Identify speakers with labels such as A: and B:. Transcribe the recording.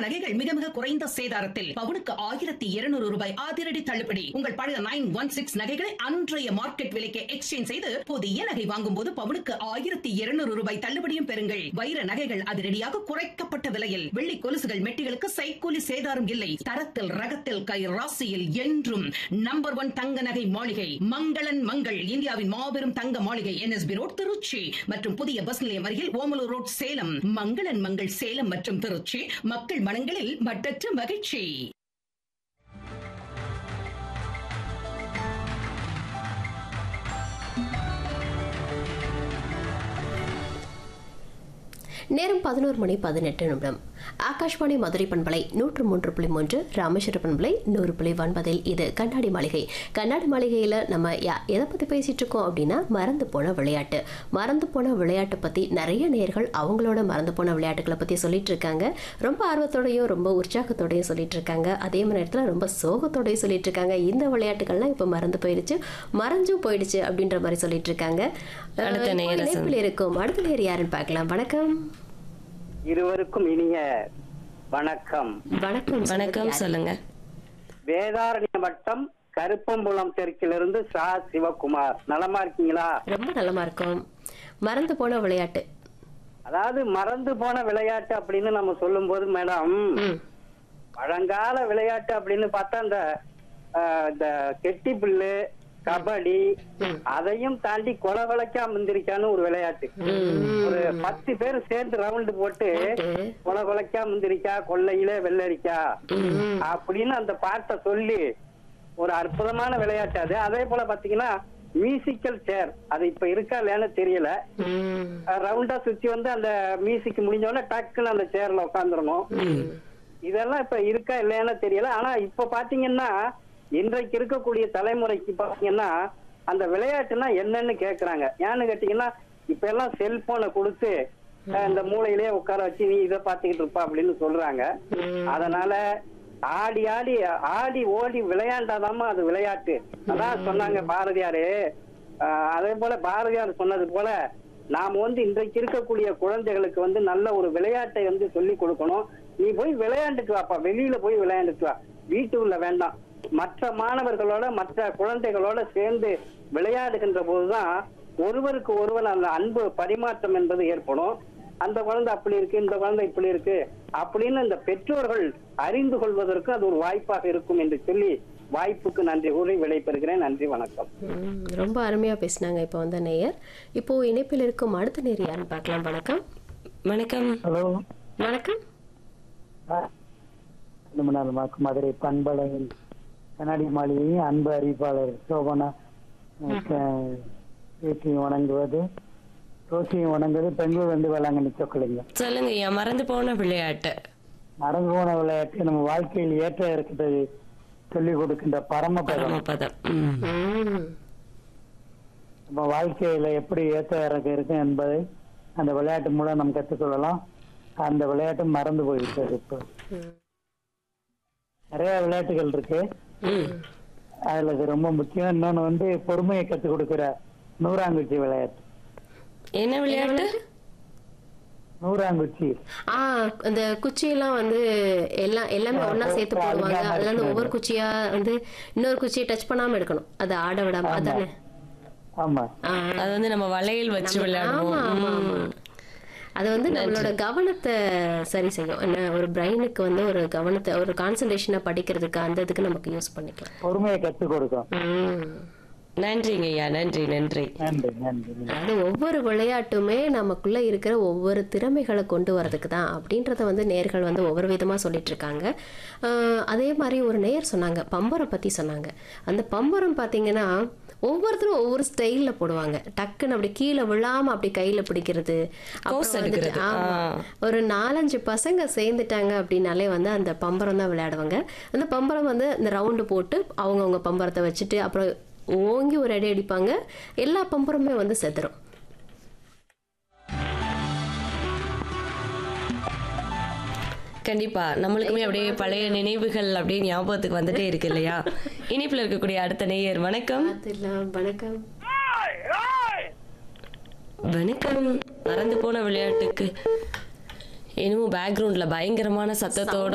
A: நகைகள் மிக மிக குறைந்த சேதாரத்தில் பவுனுக்கு ஆயிரத்தி இருநூறு ரூபாய் அதிரடி தள்ளுபடி உங்கள் பழைய நைன் ஒன் சிக்ஸ் நகைகளை அன்றைய மார்க்கெட் விலைக்கு எக்ஸ்சேஞ்ச் செய்து புதிய நகை வாங்கும் போது பவுனுக்கு ஆயிரத்தி இருநூறு ரூபாய் தள்ளுபடியும் பெறுங்கள் வைர நகைகள் அதிரடியாக குறைக்கப்பட்ட விலையில் வெள்ளி கொலுசுகள் மெட்டிகளுக்கு சைக்கூலி சேதாரம் இல்லை தரத்தில் ரகத்தில் கை ராசியில் என்றும் நம்பர் ஒன் தங்க நகை மாளிகை மங்களன் மங்கள் இந்தியாவின் மாபெரும் தங்க மாளிகை என்எஸ்பி ரோட் திருச்சி மற்றும் புதிய பஸ் நிலையம் அருகில் ஓமலூர் ரோட் சேலம் மங்களன் மங்கள் சேலம் மற்றும் திருச்சி மக்கள் மனங்களில் மட்டற்ற மகிழ்ச்சி
B: நேரம் பதினோரு மணி பதினெட்டு நிமிடம் ஆகாஷ்வாணி மதுரை பண்பலை நூற்று மூன்று புள்ளி மூன்று ராமேஸ்வர பண்பலை நூறு புள்ளி ஒன்பதில் இது கண்ணாடி மாளிகை கண்ணாடி மாளிகையில் நம்ம யா- எதை பற்றி பேசிட்டு இருக்கோம் அப்படின்னா மறந்து போன விளையாட்டு மறந்து போன விளையாட்டை பற்றி நிறைய நேர்கள் அவங்களோட மறந்து போன விளையாட்டுகளை பற்றி சொல்லிட்டு இருக்காங்க ரொம்ப ஆர்வத்தோடையும் ரொம்ப உற்சாகத்தோடையும் சொல்லிட்டு இருக்காங்க அதே மாதிரி நேரத்தில் ரொம்ப சோகத்தோடையும் சொல்லிட்டு இருக்காங்க இந்த விளையாட்டுகள்லாம் இப்போ மறந்து போயிடுச்சு மறைஞ்சும் போயிடுச்சு அப்படின்ற மாதிரி சொல்லிட்டு இருக்காங்க அஹ்,
C: அடுத்த
B: இப்போ
C: நேயரை
B: இணைப்பில் இருக்கும் அடுத்த நேர் யாருன்னு பார்க்கலாம் வணக்கம்
D: இருவருக்கும் இனிய வணக்கம்
B: வணக்கம்
C: வணக்கம் சொல்லுங்க
D: வேதாரண்ய வட்டம் கருப்பம்புலம் தெற்கிலிருந்து சா சிவகுமார் நலமா இருக்கீங்களா
B: ரொம்ப நல்லமா இருக்கும் மறந்து போன விளையாட்டு
D: அதாவது மறந்து போன விளையாட்டு அப்படின்னு நம்ம சொல்லும்போது மேடம்
B: ம்
D: பழங்கால விளையாட்டு அப்படின்னு பார்த்தா இந்த ஆஹ், இந்த கெட்டி புல்லு கபடி அதையும் தாண்டி கொலை விளக்கா முந்திரிக்கான்னு ஒரு விளையாட்டு ஒரு பத்து பேர் சேர்ந்து ரவுண்டு போட்டு கொலை கொலைக்கா முந்திரிக்கா கொள்ளையில வெள்ளரிக்கா அப்படின்னு அந்த பாட்டை சொல்லி ஒரு அற்புதமான விளையாட்டு அது அதே போல பாத்தீங்கன்னா மியூசிக்கல் சேர் அது இப்ப இருக்கா இல்லையான்னு தெரியல
B: ம்
D: ரவுண்டா சுத்தி வந்து அந்த மியூசிக் முடிஞ்ச உடனே டக்குன்னு அந்த சேர்ல உட்காந்துடணும் இதெல்லாம் இப்ப இருக்கா இல்லையான்னு தெரியல ஆனா இப்ப பாத்தீங்கன்னா இன்றைக்கு இருக்கக்கூடிய தலைமுறைக்கு பாத்தீங்கன்னா அந்த விளையாட்டுனா என்னன்னு கேக்குறாங்க ஏன்னு கேட்டீங்கன்னா இப்ப எல்லாம் செல்போனை கொடுத்து அஹ், இந்த மூளையிலேயே உட்கார வச்சு நீ இதை பாத்துக்கிட்டு இருப்பா அப்படின்னு சொல்றாங்க அதனால ஆடி ஆடி ஆடி ஓடி விளையாண்டாதாம்மா அது விளையாட்டு அதான் சொன்னாங்க பாரதியாரு ஆஹ் அதே போல பாரதியார் சொன்னது போல நாம வந்து இன்றைக்கு இருக்கக்கூடிய குழந்தைகளுக்கு வந்து நல்ல ஒரு விளையாட்டை வந்து சொல்லி கொடுக்கணும் நீ போய் விளையாண்டுட்டு வாப்பா வெளியில போய் விளையாண்டுட்டு வா வீட்டுக்குள்ள வேண்டாம் மற்ற மாணவர்களோட மற்ற குழந்தைகளோட சேர்ந்து விளையாடுகின்ற போதுதான் ஒருவருக்கு ஒருவர் அந்த அன்பு பரிமாற்றம் என்பது ஏற்படும் அந்த குழந்தை அப்படி இருக்கு இந்த குழந்தை இப்படி இருக்கு அப்படின்னு இந்த பெற்றோர்கள் அறிந்து கொள்வதற்கு அது ஒரு வாய்ப்பாக இருக்கும் என்று சொல்லி வாய்ப்புக்கு நன்றி கூறி விடைபெறுகிறேன் நன்றி வணக்கம்
B: ம், ரொம்ப அருமையா பேசினாங்க இப்போ வந்த நேயர் இப்போ இணைப்பில் இருக்கும் அடுத்த நேர் யாருன்னு பார்க்கலாம் வணக்கம்
C: வணக்கம்
E: ஹலோ
B: வணக்கம்
E: ரொம்ப நாள் மாக்கு மதுரை பண்பலையில் கண்ணாடி மாளிகையின் அன்பு அறிவிப்பாளர் சோபனா பேசியும் வணங்குவது ரோசியும் வணங்குவது பெங்களூர் வந்து வேளாங்கண்ணி சொக்கலிங்க
C: சொல்லுங்க ஐயா மறந்து போன விளையாட்டு
E: மறந்து போன விளையாட்டு நம்ம வாழ்க்கையில் ஏற்ற இருக்கிறது சொல்லிக் கொடுக்கின்ற பரமபதம்
C: பரமபதம் ம்.
B: ம்
E: நம்ம வாழ்க்கையில எப்படி ஏற்ற இறக்க இருக்கு என்பதை அந்த விளையாட்டு மூலம் நம்ம கற்றுக்கொள்ளலாம் அந்த விளையாட்டு மறந்து போயிட்டது இப்போ நிறைய விளையாட்டுகள் இருக்கு
C: ம்.
E: அதுல இது ரொம்ப முக்கியம் இன்னொன்னு வந்து பொறுமையை கற்றுக் கொடுக்கிற நூறாங்குச்சி விளையாட்டு
C: என்ன விளையாட்டு
E: நூறாங்குச்சி
B: ஆ அந்த குச்சியெல்லாம் வந்து எல்லாம் எல்லாமே ஒண்ணா சேர்த்து போடுவாங்க அதுல இருந்து ஒவ்வொரு குச்சியா வந்து இன்னொரு குச்சியை டச் பண்ணாம எடுக்கணும் அது ஆட விடாம அதானே
E: ஆமா
B: ஆ,
C: அது வந்து நம்ம வளையல் வச்சு
B: ஆமா,
C: விளையாடுவோம்
B: ஆமா, ஆமா.
C: ம்.
B: அது வந்து நம்மளோட கவனத்தை சரி செய்யும் என்ன ஒரு பிரெயினுக்கு வந்து ஒரு கவனத்தை ஒரு கான்சன்ட்ரேஷனை படிக்கிறதுக்கு அந்த இதுக்கு நமக்கு யூஸ் பண்ணிக்கலாம்
E: பொறுமையை கற்றுக் கொடுக்கும்
B: ம்.
C: நன்றிங்க ஐயா நன்றி நன்றி
E: நன்றி நன்றி
B: அதாவது ஒவ்வொரு விளையாட்டுமே நமக்குள்ள இருக்கிற ஒவ்வொரு திறமைகளை கொண்டு வரதுக்கு தான் அப்படின்றத வந்து நேர்கள் வந்து ஒவ்வொரு விதமாக சொல்லிட்டு இருக்காங்க ஆஹ் அதே மாதிரி ஒரு நேர் சொன்னாங்க பம்பரம் பற்றி சொன்னாங்க அந்த பம்பரம் பார்த்தீங்கன்னா ஒவ்வொருத்தரும் ஒவ்வொரு ஸ்டைலில் போடுவாங்க டக்குன்னு அப்படி கீழே விழாம அப்படி கையில் பிடிக்கிறது அப்புறம்
C: கோஸ்
B: வந்துட்டு,
C: எடுக்கிறது.
B: ஆமா.
C: ஆ.
B: ஒரு நாலஞ்சு பசங்க சேர்ந்துட்டாங்க அப்படின்னாலே வந்து அந்த பம்பரம் தான் விளையாடுவாங்க அந்த பம்பரம் வந்து இந்த ரவுண்டு போட்டு அவங்கவுங்க பம்பரத்தை வச்சுட்டு அப்புறம் ஓங்கி ஒரு அடி அடிப்பாங்க எல்லா பம்பரமே வந்து செத்துரும்
C: கண்டிப்பா நம்மளுக்குமே அப்படியே பழைய நினைவுகள் அப்படியே ஞாபகத்துக்கு வந்துட்டே இருக்கு இல்லையா இனிப்புல இருக்கக்கூடிய அடுத்த நேயர் வணக்கம்
B: அதெல்லாம் வணக்கம்
C: வணக்கம் மறந்து போன விளையாட்டுக்கு என்னமோ பேக்ரவுண்ட்ல பயங்கரமான சத்தத்தோட